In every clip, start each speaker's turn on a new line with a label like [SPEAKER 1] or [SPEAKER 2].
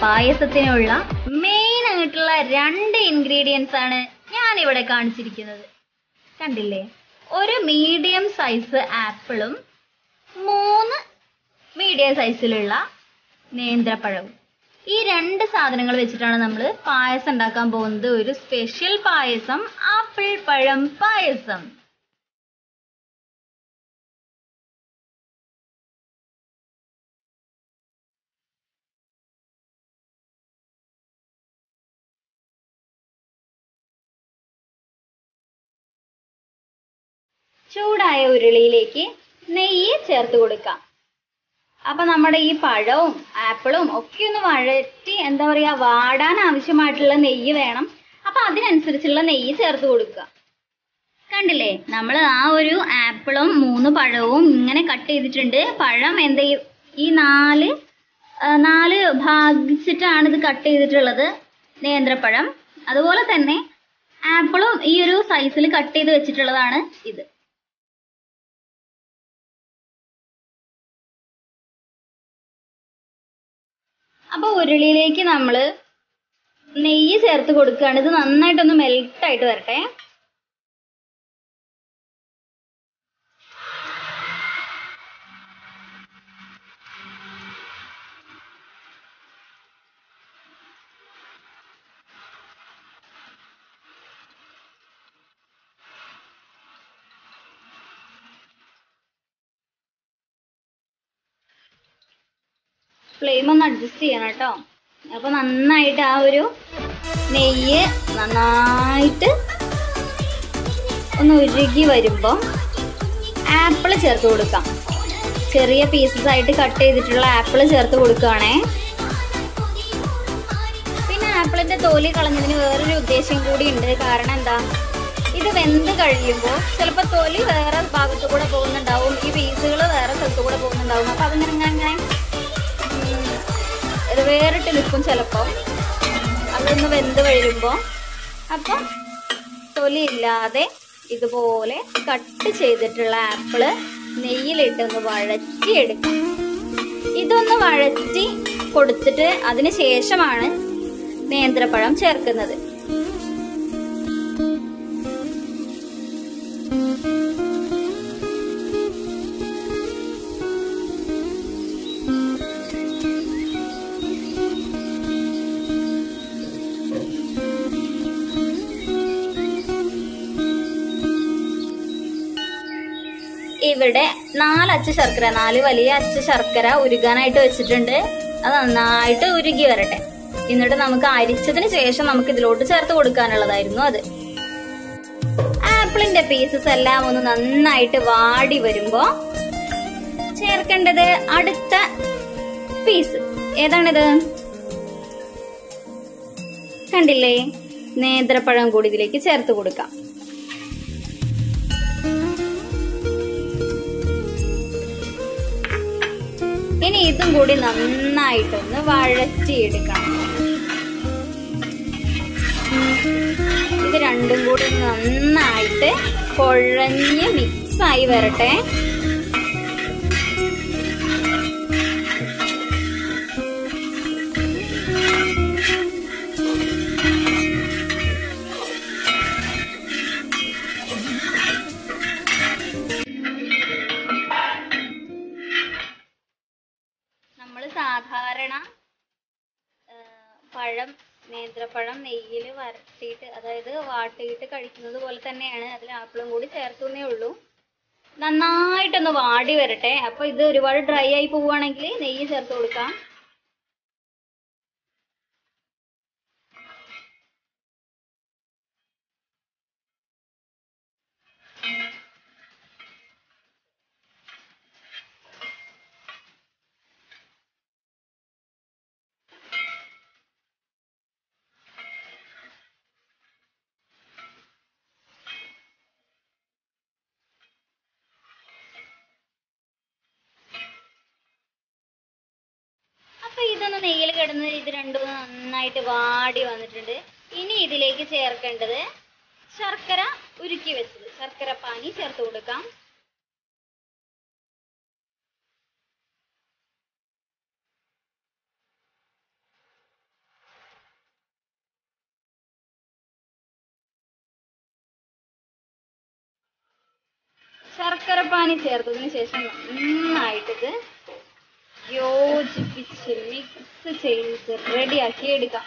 [SPEAKER 1] പായസത്തിനുള്ള main ആയിട്ടുള്ള രണ്ട് ingredients ആണ് ഞാൻ ഇവിടെ കാണിച്ചിരിക്കുന്നത് കണ്ടില്ലേ ഒരു മീഡിയം സൈസ് ആപ്പിളും മൂന്ന് മീഡിയം സൈസിലുള്ള നേന്ത്രപ്പഴവും ഈ രണ്ട് സാധനങ്ങൾ വെച്ചിട്ടാണ് നമ്മൾ പായസം ഉണ്ടാക്കാൻ പോകുന്നത് ഒരു സ്പെഷ്യൽ പായസം ആപ്പിൾ പഴം പായസം ചൂടായ ഉരുളിയിലേക്ക് നെയ്യ് ചേർത്ത് കൊടുക്കാം അപ്പൊ നമ്മുടെ ഈ പഴവും ആപ്പിളും ഒക്കെ ഒന്ന് വഴറ്റി എന്താ പറയാ വാടാൻ ആവശ്യമായിട്ടുള്ള നെയ്യ് വേണം അപ്പൊ അതിനനുസരിച്ചുള്ള നെയ്യ് ചേർത്ത് കൊടുക്കുക കണ്ടില്ലേ നമ്മൾ ആ ഒരു ആപ്പിളും മൂന്ന് പഴവും ഇങ്ങനെ കട്ട് ചെയ്തിട്ടുണ്ട് പഴം എന്താ ഈ- ഈ നാല് ആ, നാല് ഭാഗിച്ചിട്ടാണ് ഇത് കട്ട് ചെയ്തിട്ടുള്ളത് നേന്ത്രപ്പഴം അതുപോലെ തന്നെ ആപ്പിളും ഈ ഒരു സൈസിൽ കട്ട് ചെയ്ത് വെച്ചിട്ടുള്ളതാണ് ഇത് അപ്പൊ ഉരുളിയിലേക്ക് നമ്മൾ നെയ്യ് ചേർത്ത് കൊടുക്കുകയാണ് ഇത് നന്നായിട്ടൊന്ന് മെൽറ്റ് ആയിട്ട് വരട്ടെ ഫ്ലെയിം ഒന്ന് അഡ്ജസ്റ്റ് ചെയ്യണം കേട്ടോ അപ്പൊ നന്നായിട്ട് ആ ഒരു നെയ്യ് നന്നായിട്ട് ഒന്ന് ഉരുകി വരുമ്പോൾ ആപ്പിൾ ചേർത്ത് കൊടുക്കാം ചെറിയ പീസസ് ആയിട്ട് കട്ട് ചെയ്തിട്ടുള്ള ആപ്പിൾ ചേർത്ത് കൊടുക്കുകയാണേ പിന്നെ ആപ്പിളിന്റെ തോലി കളഞ്ഞതിന് വേറൊരു ഉദ്ദേശം കൂടി ഉണ്ട് കാരണം എന്താ ഇത് വെന്ത് കഴിയുമ്പോൾ ചിലപ്പോൾ തൊലി വേറെ ഭാഗത്തു കൂടെ പോകുന്നുണ്ടാവും ഈ പീസുകൾ വേറെ സ്ഥലത്തു കൂടെ പോകുന്നുണ്ടാവും അപ്പൊ അതിങ്ങനെ ഇങ്ങനെ ഇങ്ങനെ ഉം, ഇത് വേറിട്ട് നിൽക്കും ചിലപ്പോൾ അതൊന്ന് വെന്ത് കഴിയുമ്പോൾ അപ്പം തൊലി ഇല്ലാതെ ഇതുപോലെ കട്ട് ചെയ്തിട്ടുള്ള ആപ്പിള് നെയ്യിലിട്ടൊന്ന് വഴറ്റിയെടുക്കാം ഇതൊന്ന് വഴറ്റി കൊടുത്തിട്ട് അതിന് ശേഷമാണ് നേന്ത്രപ്പഴം ചേർക്കുന്നത് ഇവിടെ നാല് അച്ച് ശർക്കര നാല് വലിയ അച്ച് ശർക്കര ഉരുകാനായിട്ട് വെച്ചിട്ടുണ്ട് അത് നന്നായിട്ട് ഉരുകി വരട്ടെ എന്നിട്ട് നമുക്ക് അരിച്ചതിന് ശേഷം നമുക്ക് ഇതിലോട്ട് ചേർത്ത് കൊടുക്കാനുള്ളതായിരുന്നു അത് ആപ്പിളിന്റെ പീസസ് എല്ലാം ഒന്ന് നന്നായിട്ട് വാടി വരുമ്പോ ചേർക്കേണ്ടത് അടുത്ത പീസ് ഏതാണിത് കണ്ടില്ലേ നേന്ത്രപ്പഴം കൂടി ഇതിലേക്ക് ചേർത്ത് കൊടുക്കാം ഇനി ഇതും കൂടി നന്നായിട്ടൊന്ന് വഴറ്റിയെടുക്കണം ഇത് രണ്ടും കൂടി നന്നായിട്ട് കുഴഞ്ഞ് മിക്സ് ആയി വരട്ടെ നമ്മൾ സാധാരണ ആ, പഴം നേന്ത്രപ്പഴം നെയ്യിൽ വരട്ടിയിട്ട് അതായത് വാട്ടിയിട്ട് കഴിക്കുന്നത് പോലെ തന്നെയാണ് അതിൽ ആപ്പിളും കൂടി ചേർത്തുന്നേ ഉള്ളൂ നന്നായിട്ടൊന്ന് വാടി വരട്ടെ അപ്പൊ ഇത് ഒരുപാട് ഡ്രൈ ആയി പോവുകയാണെങ്കിൽ നെയ്യ് ചേർത്ത് കൊടുക്കാം അപ്പൊ ഇതൊന്ന് നെയ്യിൽ കിടന്ന് ഇത് രണ്ടും നന്നായിട്ട് വാടി വന്നിട്ടുണ്ട് ഇനി ഇതിലേക്ക് ചേർക്കേണ്ടത് ശർക്കര ഉരുക്കി വെച്ചത് ശർക്കര പാനി ചേർത്ത് കൊടുക്കാം പഞ്ചപാനി ചേർത്തതിന് ശേഷം നന്നായിട്ടിത് യോജിപ്പിച്ച് മിക്സ് ചെയ്ത് റെഡിയാക്കി എടുക്കാം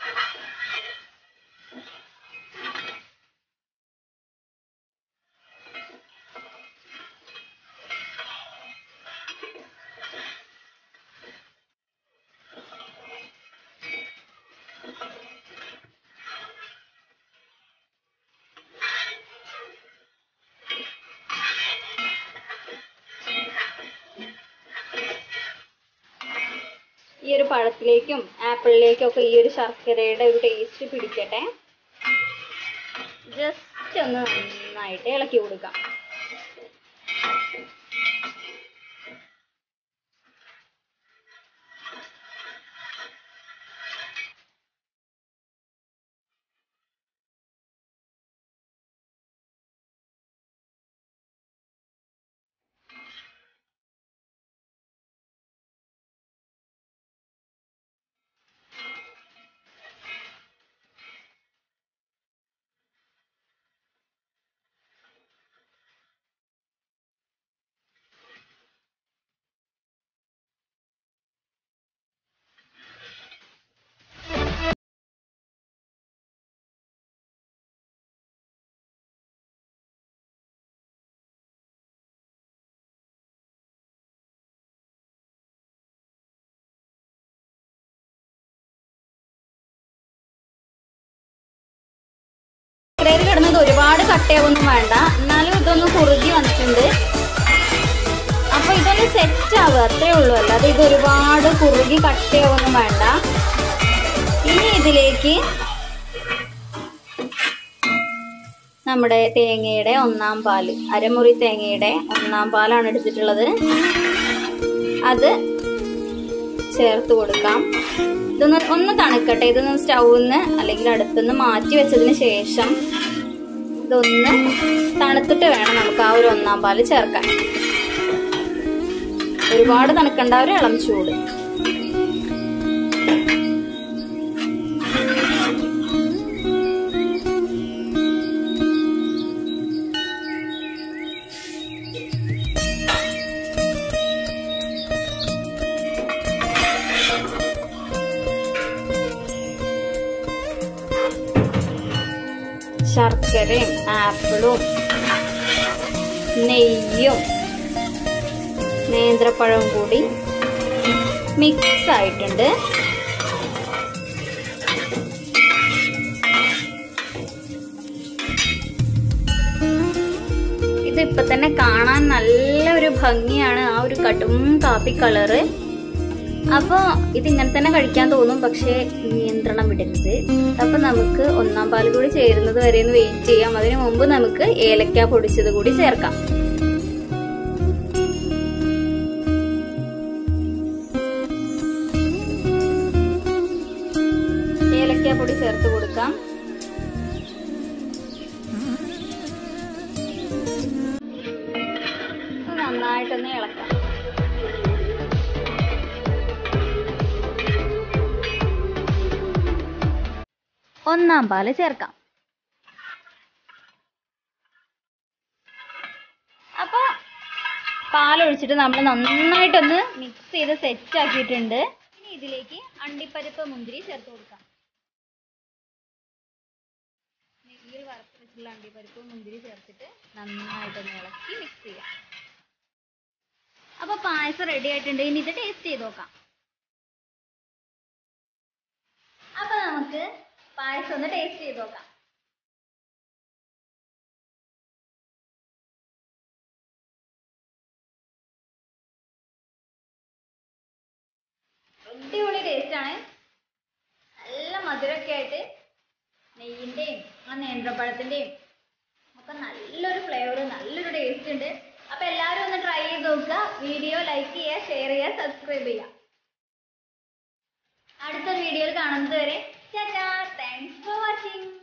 [SPEAKER 1] ഈ ഒരു പഴത്തിലേക്കും ആപ്പിളിലേക്കും ഒക്കെ ഈ ഒരു ശർക്കരയുടെ ഒരു ടേസ്റ്റ് പിടിക്കട്ടെ ജസ്റ്റ് ഒന്ന് നന്നായിട്ട് ഇളക്കി കൊടുക്കാം ശർക്കരയിൽ കിടന്നത് ഒരുപാട് കട്ടയാവൊന്നും വേണ്ട എന്നാലും ഇതൊന്ന് കുറുകി വന്നിട്ടുണ്ട് അപ്പൊ ഇതൊന്ന് സെറ്റ് ആവുക അത്രേ ഉള്ളൂ അല്ലാതെ ഇത് ഒരുപാട് കുറുകി കട്ടയാവൊന്നും വേണ്ട ഇനി ഇതിലേക്ക് നമ്മുടെ തേങ്ങയുടെ ഒന്നാം പാല് അരമുറി തേങ്ങയുടെ ഒന്നാം പാലാണ് എടുത്തിട്ടുള്ളത് അത് ചേർത്ത് കൊടുക്കാം ഇതൊന്ന് ഒന്ന് തണുക്കട്ടെ ഇതൊന്ന് സ്റ്റൗന്ന് അല്ലെങ്കിൽ അടുത്തുനിന്ന് മാറ്റി വെച്ചതിന് ശേഷം ഇതൊന്ന് തണുത്തിട്ട് വേണം നമുക്ക് ആ ഒരു ഒന്നാം പാല് ചേർക്കാൻ ഒരുപാട് തണുക്കണ്ട ഒരു ഇളം ചൂട് ശർക്കരയും ആപ്പിളും നെയ്യും നേന്ത്രപ്പഴവും കൂടി മിക്സ് ആയിട്ടുണ്ട് ഇത് ഇപ്പൊ തന്നെ കാണാൻ നല്ല ഒരു ഭംഗിയാണ് ആ ഒരു കടും കാപ്പി കളറ് അപ്പൊ ഇത് ഇങ്ങനെ തന്നെ കഴിക്കാൻ തോന്നും പക്ഷേ നിയന്ത്രണം വിടരുത് അപ്പൊ നമുക്ക് ഒന്നാം പാൽ കൂടി ചേരുന്നത് വരെ ഒന്ന് വെയിറ്റ് ചെയ്യാം അതിനു മുമ്പ് നമുക്ക് ഏലക്ക പൊടിച്ചത് കൂടി ചേർക്കാം ഏലക്ക പൊടി ചേർത്ത് കൊടുക്കാം ഇത് നന്നായിട്ടൊന്ന് ഇളക്കാം ഒന്നാം പാല് ചേർക്കാം അപ്പൊ പാലൊഴിച്ചിട്ട് നമ്മൾ നന്നായിട്ടൊന്ന് മിക്സ് ചെയ്ത് സെറ്റ് ആക്കിയിട്ടുണ്ട് ഇനി ഇതിലേക്ക് അണ്ടിപ്പരിപ്പ് മുന്തിരി ചേർത്ത് കൊടുക്കാം നെയ്യിൽ വറുത്ത് വെച്ചിട്ടുള്ള അണ്ടിപ്പരിപ്പ് മുന്തിരി ചേർത്തിട്ട് നന്നായിട്ടൊന്ന് ഇളക്കി മിക്സ് ചെയ്യാം അപ്പൊ പായസം റെഡി ആയിട്ടുണ്ട് ഇനി ഇത് ടേസ്റ്റ് ചെയ്ത് നോക്കാം അപ്പൊ നമുക്ക് പായസം ഒന്ന് ടേസ്റ്റ് ചെയ്ത് നോക്കാം അടിപൊളി ടേസ്റ്റ് ആണ് നല്ല മധുരമൊക്കെ ആയിട്ട് നെയ്യിന്റെയും ആ നേന്ത്രപ്പഴത്തിന്റെയും ഒക്കെ നല്ലൊരു ഫ്ലേവർ നല്ലൊരു ടേസ്റ്റ് ഉണ്ട് അപ്പൊ എല്ലാവരും ഒന്ന് ട്രൈ ചെയ്ത് നോക്കുക വീഡിയോ ലൈക്ക് ചെയ്യുക ഷെയർ ചെയ്യുക സബ്സ്ക്രൈബ് ചെയ്യുക അടുത്ത വീഡിയോയിൽ കാണുന്നത് വരെ താങ്ക്സ് ഫോർ വാച്ചിങ്